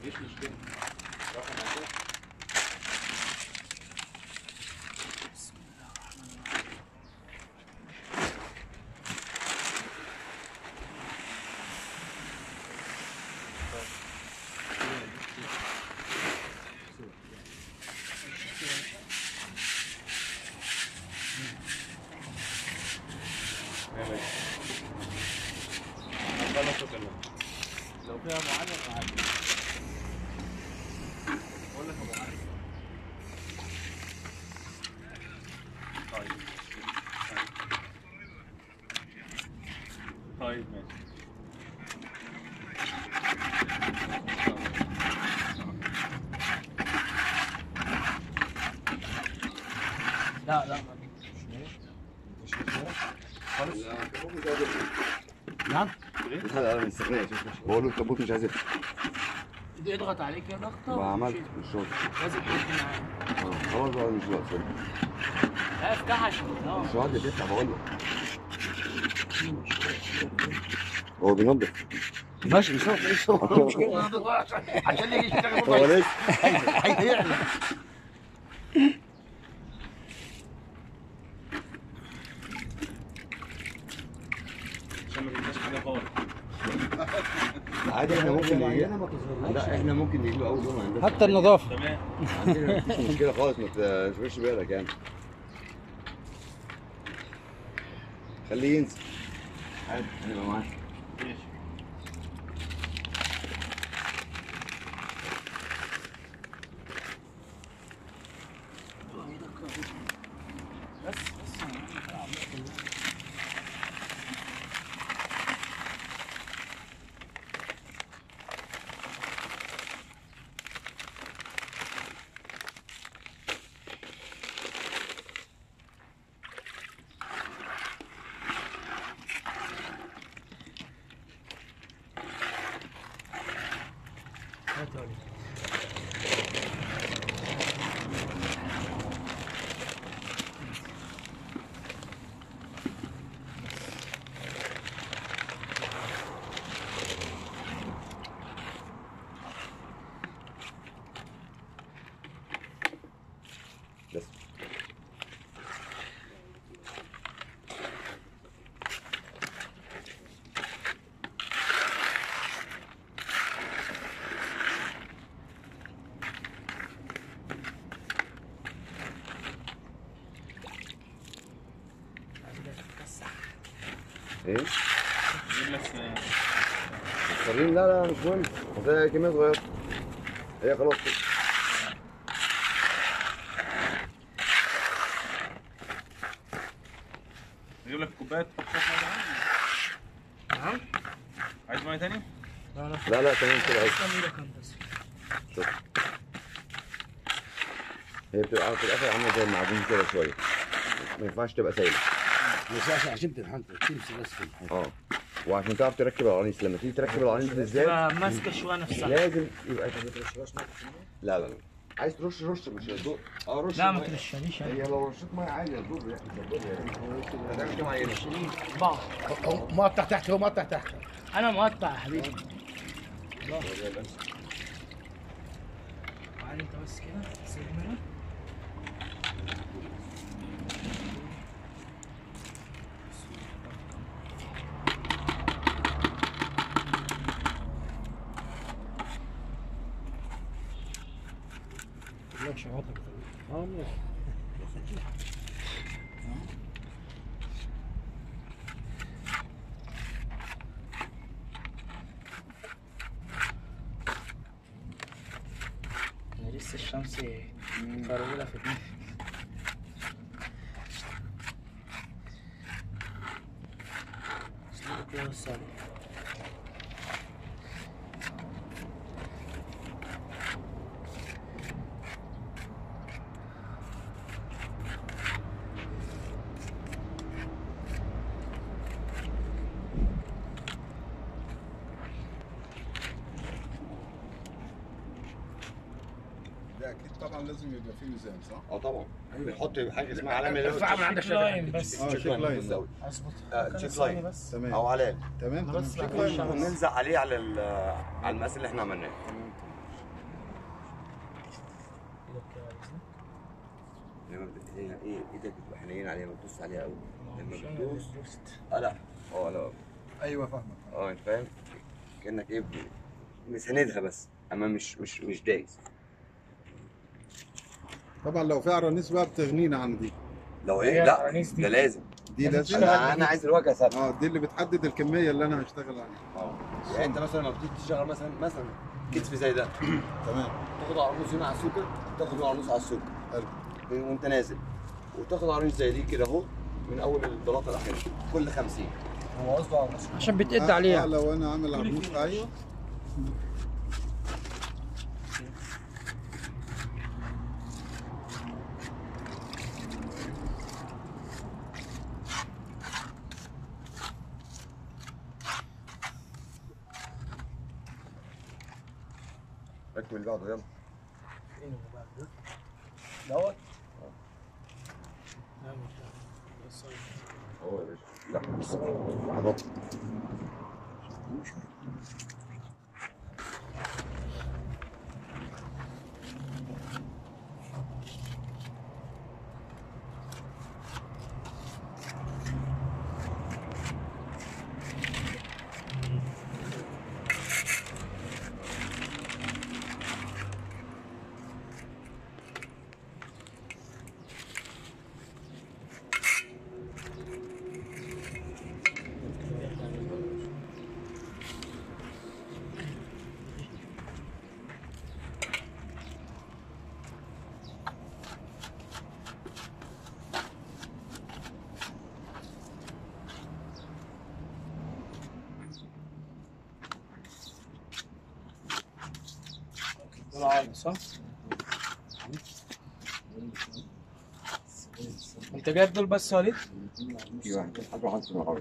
مفيش مشكله رقم عشان لو فيها ابو علي ابو علي بقول لك ابو علي طيب طيب ماشي لا لا نعم لا لا ما استغناش بقول له الكابوت مش عايز يفتح تيجي يضغط عليك يا ضغطه ما عملت مش شاطر لازم حد معاه آه، خلاص بقى مش وقت سوري. لا افتحها عشان اه مش وقت تفتح بقول له هو بينضف ماشي مش عارف ايش هو المشكله عشان يجي يشتغل هو لسه هيعلى عشان ما تنساش حاجه خالص عادي احنا ممكن نيجي لا احنا ممكن نيجي له اول يوم عندنا حتى النظافه تمام عندنا مفيش مشكله خالص ما تشغلش بالك يعني خليه ينسى عادي هنبقى معاك ماشي بس بس بس ايه نجيب لك الصغيرين لا لا مش مهم ده كمية صغيرة هي خلاص كده نجيب لك كوبايه تحط فيها ميه نعم عايز ميه تاني؟ لا لا لا لا تمام كده أهي. تسلم ايدك انت بس هي بتبقى في الاخر عامله زي المعجون كده شويه ما ينفعش تبقى سايله بس عشان عشان تنحنت تمشي بس في الحيط. اه وعشان تعرف تركب القرانيس لما تيجي تركب القرانيس بالذات تبقى ماسكه شويه نفسها لازم يبقى لا لا لا عايز ترش رش مش هتدور اه رش لا ما مية. ترشليش هي لو رشيت ميه عادي هتدور يعني مش هتدور يعني هتعمل كام عينه بعض هو مقطع تحت هو مقطع تحت انا مقطع يا حبيبي تعالى انت بس كده سيبني انا لا شعاتك اه ماشي انا لسه الشمس فرولة في دماغي اسلوبك يا وسام ده اكيد طبعا لازم يبقى فيه ميزان صح؟ اه طبعا بنحط حاجه اسمها علامه ارفعها من عندك لاين بس اه تشيك شيك لاين لاين بس أوي. اظبط آه، تشيك لاين. بس تمام او علامه تمام أنا تمام بس شيك بخش لاين على- ونلزق عليه على ال- على المقاس اللي احنا عملناه تمام هي ايه ايدك بتبقى حنين عليها ما تدوس عليها قوي لما مش أنا بتدوس اللي دوست. اه لا اه لا ايوه فاهمك اه انت فاهم كانك ايه ب- مساندها بس اما مش مش مش دايس طبعا لو في عرانيس بقى بتغنينا عن دي لو هي ايه لا العرانيس دي. ده لازم دي لازم لازم تشتغل انا انا عايز الوجه ثابت اه دي اللي بتحدد الكميه اللي انا هشتغل عليها اه يعني انت مثلا لما بتيجي تشتغل مثلا مثلا كتف زي ده تمام تاخد عرموس هنا على السوكر تاخد عرموس على السوكر حلو وانت نازل وتاخد عرموس زي دي كده اهو من اول البلاطه الاخيره كل 50 هو قصده عرموس عشان بتقد آه، آه عليها لو انا عامل عرموس ايوه ركب اللي بعده يلا دوت لا مش ده. ده الصيد. هو يا باشا لا بص اهو دول عالي صح؟ انت جايب دول بس يا وليد؟ في واحد حاجه واحد في العرض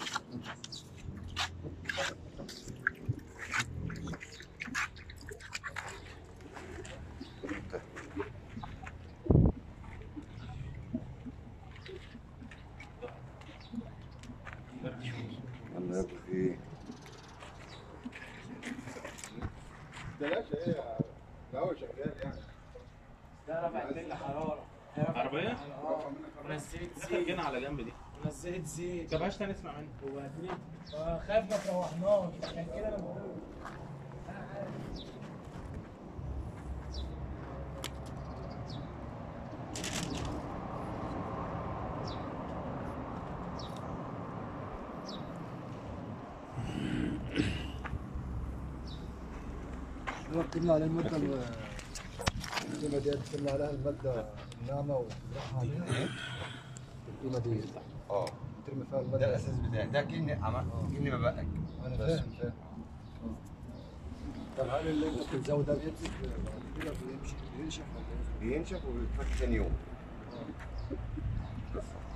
يلا ياكل في ايه؟ بلاش ايه لا هو شغال يعني ده رفعت لي حراره عربية؟ ونزلت احنا زيت جينا على جنب دي ونزلت زيت ما تبقاش تاني اسمع مني وبعدين خايف ما تروحناش عشان كده انا بقول قلنا على المادة ال- القيمة دي قلنا عليها المادة الناعمة والراحة عليها القيمة دي اه ترمي فيها ده المادة الاساس بتاعي ده كني عمل كني ببقك أنا فاهم فاهم طب هل اللي أنت بتزود ده بيمسك بعد كده بيمشي بينشف ولا إيه؟ بينشف وبيتفك تاني يوم بس